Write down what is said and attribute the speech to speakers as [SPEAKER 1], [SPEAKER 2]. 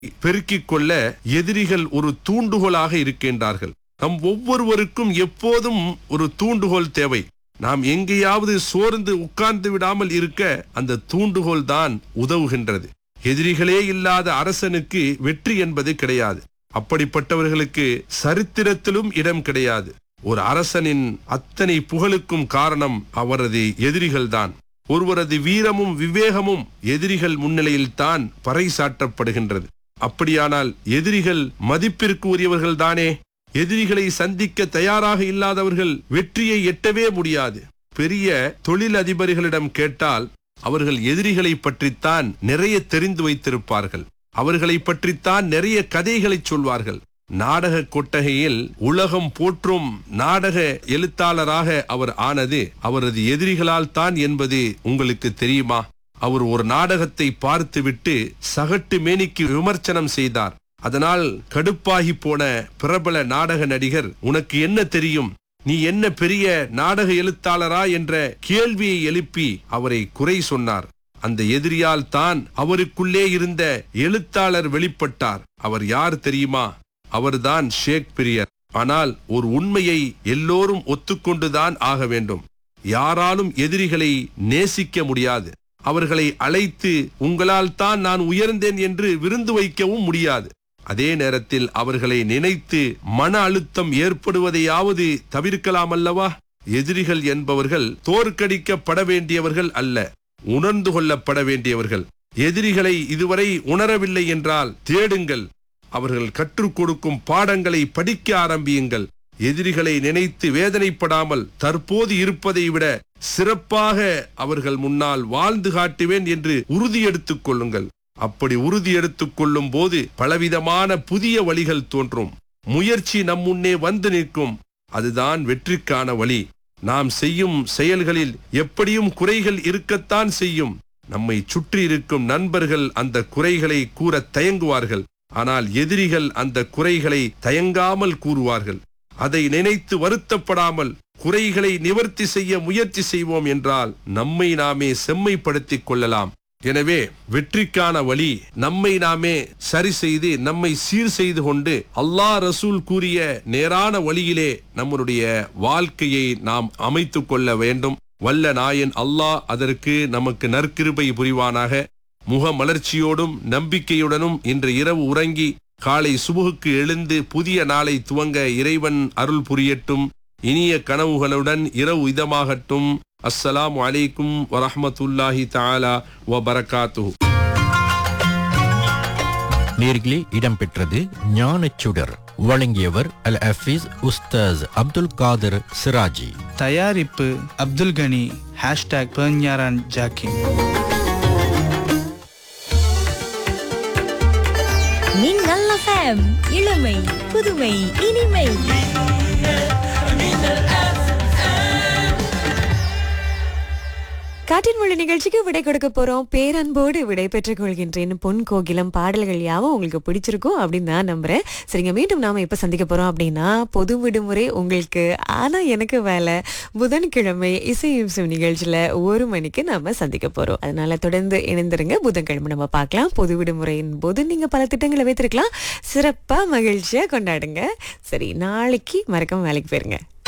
[SPEAKER 1] பெருக்கிக் கொள்ள எதிரிகள் ஒரு தூண்டுகோலாக இருக்கின்றார்கள் நம் ஒவ்வொருவருக்கும் எப்போதும் ஒரு தூண்டுகோல் தேவை நாம் எங்கேயாவது சோர்ந்து உட்கார்ந்து விடாமல் இருக்க அந்த தூண்டுகோல் தான் உதவுகின்றது எதிரிகளே இல்லாத அரசனுக்கு வெற்றி என்பது கிடையாது அப்படிப்பட்டவர்களுக்கு சரித்திரத்திலும் இடம் கிடையாது ஒரு அரசனின் அத்தனை புகழுக்கும் காரணம் அவரது எதிரிகள்தான் ஒருவரது வீரமும் விவேகமும் எதிரிகள் முன்னிலையில் தான் பறைசாற்றப்படுகின்றது அப்படியானால் எதிரிகள் மதிப்பிற்கு உரியவர்கள் தானே எதிரிகளை சந்திக்க தயாராக இல்லாதவர்கள் வெற்றியை எட்டவே முடியாது பெரிய தொழிலதிபர்களிடம் கேட்டால் அவர்கள் எதிரிகளை பற்றித்தான் நிறைய தெரிந்து வைத்திருப்பார்கள் அவர்களை பற்றித்தான் நிறைய கதைகளை சொல்வார்கள் நாடக கொட்டகையில் உலகம் போற்றும் நாடக எழுத்தாளராக அவர் ஆனது அவரது எதிரிகளால் தான் என்பது உங்களுக்கு தெரியுமா அவர் ஒரு நாடகத்தை பார்த்துவிட்டு சகட்டு மேனிக்கு விமர்சனம் செய்தார் அதனால் கடுப்பாகி போன பிரபல நாடக நடிகர் உனக்கு என்ன தெரியும் நீ என்ன பெரிய நாடக எழுத்தாளரா என்ற கேள்வியை எழுப்பி அவரை குறை சொன்னார் அந்த எதிரியால் தான் அவருக்குள்ளே இருந்த எழுத்தாளர் வெளிப்பட்டார் அவர் யார் தெரியுமா அவர்தான் ஷேக்ஸ்பிரியர் ஆனால் ஒரு உண்மையை எல்லோரும் ஒத்துக்கொண்டுதான் ஆக வேண்டும் யாராலும் எதிரிகளை நேசிக்க முடியாது அவர்களை அழைத்து உங்களால் தான் நான் உயர்ந்தேன் என்று விருந்து வைக்கவும் முடியாது அதே நேரத்தில் அவர்களை நினைத்து மன அழுத்தம் ஏற்படுவதையாவது தவிர்க்கலாம் அல்லவா எதிரிகள் என்பவர்கள் தோற்கடிக்கப்பட வேண்டியவர்கள் அல்ல உணர்ந்து கொள்ளப்பட வேண்டியவர்கள் எதிரிகளை இதுவரை உணரவில்லை என்றால் தேடுங்கள் அவர்கள் கற்றுக் கொடுக்கும் பாடங்களை படிக்க ஆரம்பியுங்கள் எதிரிகளை நினைத்து வேதனைப்படாமல் தற்போது இருப்பதை விட சிறப்பாக அவர்கள் முன்னால் வாழ்ந்து காட்டுவேன் என்று உறுதி எடுத்துக் கொள்ளுங்கள் அப்படி உறுதி எடுத்துக் கொள்ளும் போது பலவிதமான புதிய வழிகள் தோன்றும் முயற்சி நம் முன்னே வந்து நிற்கும் அதுதான் வெற்றிக்கான வழி நாம் செய்யும் செயல்களில் எப்படியும் குறைகள் இருக்கத்தான் செய்யும் நம்மை சுற்றி இருக்கும் நண்பர்கள் அந்த குறைகளை கூற தயங்குவார்கள் ஆனால் எதிரிகள் அந்த குறைகளை தயங்காமல் கூறுவார்கள் அதை நினைத்து வருத்தப்படாமல் குறைகளை நிவர்த்தி செய்ய முயற்சி செய்வோம் என்றால் நம்மை நாமே செம்மைப்படுத்திக் கொள்ளலாம் எனவே வெற்றிக்கான வழி நம்மை நாமே சரி செய்து நம்மை சீர் செய்து கொண்டு அல்லாஹ் ரசூல் கூறிய நேரான வழியிலே நம்முடைய வாழ்க்கையை நாம் அமைத்துக் கொள்ள வேண்டும் வல்ல நாயன் அல்லாஹ் அதற்கு நமக்கு நற்கிருபை புரிவானாக முக மலர்ச்சியோடும் நம்பிக்கையுடனும் இன்று இரவு உறங்கி காலை சுபுகுக்கு எழுந்து புதிய நாளை துவங்க இறைவன் அருள் புரியட்டும் இனிய கனவுகளுடன் இரவு இதமாகட்டும் அஸ்ஸலாமு அலைக்கும் வரஹ்மத்துல்லாஹி தஆலா வ பரகாத்துஹு
[SPEAKER 2] நேர்களே இடம்பெற்றது ஞானச்சுடர் வழங்கியவர் அல் ஹஃபீஸ் உஸ்தாஸ் அப்துல் காதர் சிராஜி
[SPEAKER 3] தயாரிப்பு அப்துல் கனி ஹேஷ்டாக் பெர்ஞாரான் ஜாக்கிம்
[SPEAKER 4] மின்னல் எஃப்எம் இளமை புதுமை இனிமை
[SPEAKER 5] காற்றின் மொழி நிகழ்ச்சிக்கு விடை கொடுக்க போறோம் பேரன்போடு விடை பெற்றுக் கொள்கின்றேன் பொன் கோகிலம் பாடல்கள் யாவும் உங்களுக்கு பிடிச்சிருக்கும் அப்படின்னு நான் நம்புறேன் சரிங்க மீண்டும் நாம எப்ப சந்திக்க போறோம் அப்படின்னா பொது விடுமுறை உங்களுக்கு ஆனா எனக்கு வேலை புதன்கிழமை இசை இம்சம் நிகழ்ச்சியில ஒரு மணிக்கு நாம சந்திக்க போறோம் அதனால தொடர்ந்து இணைந்திருங்க புதன்கிழமை நம்ம பார்க்கலாம் பொது விடுமுறையின் போது நீங்க பல திட்டங்களை வைத்திருக்கலாம் சிறப்பா மகிழ்ச்சியா கொண்டாடுங்க சரி நாளைக்கு மறக்காம வேலைக்கு போயிருங்க